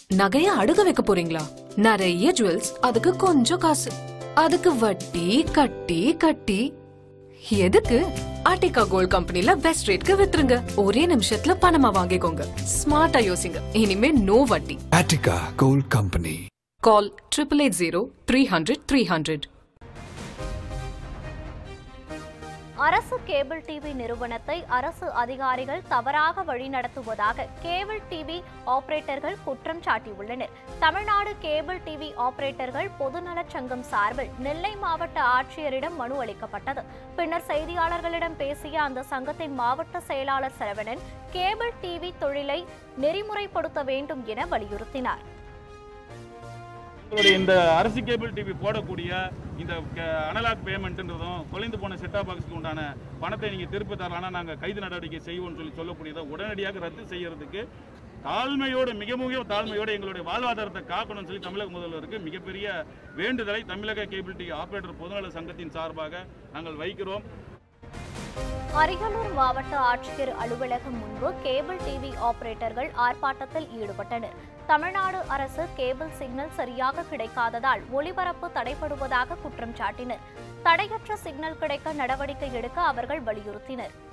நகைய அடுக்க வைக்க போறீங்களா நிறைய ஜுவல்ஸ் அதுக்கு கொஞ்சம் காசு அதுக்கு வட்டி கட்டி கட்டி எதுக்கு ஆர்டிகா கோல்ட் கம்பெனில பெஸ்ட் ரேட்க்கு வித்துருங்க ஒரே நிமிஷத்துல பணமா வாங்கிக்கோங்க ஸ்மார்ட்டா யோசிங்க இனிமே நோ வட்டி Attica Gold Company. Call triple eight zero three hundred three hundred அரசு கேபிள் டிவி நிறுவனத்தை அரசு அதிகாரிகள் தவறாக வழிநடத்துவதாக கேபிள் டிவி ஆபரேட்டர்கள் குற்றம் சாட்டியுள்ளனர் தமிழ்நாடு கேபிள் டிவி ஆபரேட்டர்கள் பொதுநலச் சங்கம் சார்பில் நெல்லை மாவட்ட ஆட்சியரிடம் மனு அளிக்கப்பட்டது பின்னர் செய்தியாளர்களிடம் பேசிய அந்த சங்கத்தின் மாவட்ட செயலாளர் சரவணன் கேபிள் டிவி தொழிலை நெறிமுறைப்படுத்த வேண்டும் என வலியுறுத்தினார் உங்களுடைய இந்த அரசு கேபிள் டிவி போடக்கூடிய இந்த அனலாக் பேமெண்ட்ன்றதும் தொலைந்து போன செட்டா பாக்ஸ்க்கு உண்டான பணத்தை நீங்கள் திருப்பி தரலாம்னா நாங்கள் கைது நடவடிக்கை செய்வோம்னு சொல்லி சொல்லக்கூடியதை உடனடியாக ரத்து செய்யறதுக்கு தாழ்மையோடு மிக மிக தாழ்மையோடு எங்களுடைய வாழ்வாதாரத்தை காக்கணும்னு சொல்லி தமிழக முதல்வருக்கு மிகப்பெரிய வேண்டுதலை தமிழக கேபிள் டிவி ஆபரேட்டர் பொதுநல சங்கத்தின் சார்பாக நாங்கள் வைக்கிறோம் அரியலூர் மாவட்ட ஆட்சியர் அலுவலகம் முன்பு கேபிள் டிவி ஆபரேட்டர்கள் ஆர்ப்பாட்டத்தில் ஈடுபட்டனர் தமிழ்நாடு அரசு கேபிள் சிக்னல் சரியாக கிடைக்காததால் ஒளிபரப்பு தடைபடுவதாக குற்றம் சாட்டினர் தடையற்ற சிக்னல் கிடைக்க நடவடிக்கை எடுக்க அவர்கள் வலியுறுத்தினர்